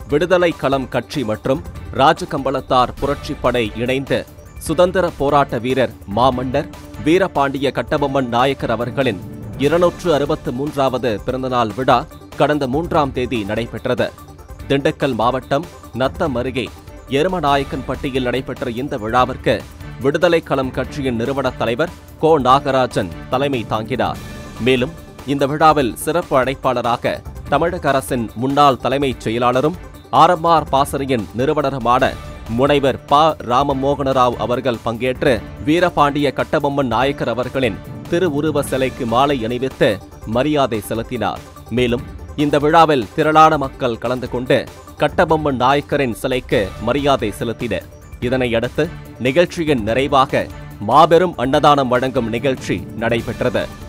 விடுதலை களம் கட்சி மற்றும் ராஜகம்பளத்தார் புரட்சிப்படை இணைந்து சுதந்திர போராட்ட வீரர் மாமன்னர் வீரபாண்டிய கட்டபொம்மன் நாயக்கர் அவர்களின் இருநூற்று அறுபத்து மூன்றாவது பிறந்தநாள் விழா கடந்த மூன்றாம் தேதி நடைபெற்றது திண்டுக்கல் மாவட்டம் நத்தம் அருகே எருமநாயக்கன்பட்டியில் நடைபெற்ற இந்த விழாவிற்கு விடுதலை களம் கட்சியின் நிறுவனத் தலைவர் கோ நாகராஜன் தலைமை தாங்கினார் மேலும் இந்த விழாவில் சிறப்பு அழைப்பாளராக தமிழக அரசின் முன்னாள் தலைமைச் செயலாளரும் ஆர்எம்ஆர் பாசறையின் நிறுவனருமான முனைவர் ப ராமமோகனராவ் அவர்கள் பங்கேற்று வீரபாண்டிய கட்டபொம்மன் நாயக்கர் அவர்களின் திருவுருவ சிலைக்கு மாலை அணிவித்து மரியாதை செலுத்தினார் மேலும் இந்த விழாவில் திரளான மக்கள் கலந்து கொண்டு கட்டபொம்மன் நாயக்கரின் சிலைக்கு மரியாதை செலுத்தினர் இதனையடுத்து நிகழ்ச்சியின் நிறைவாக மாபெரும் அன்னதானம் வழங்கும் நிகழ்ச்சி நடைபெற்றது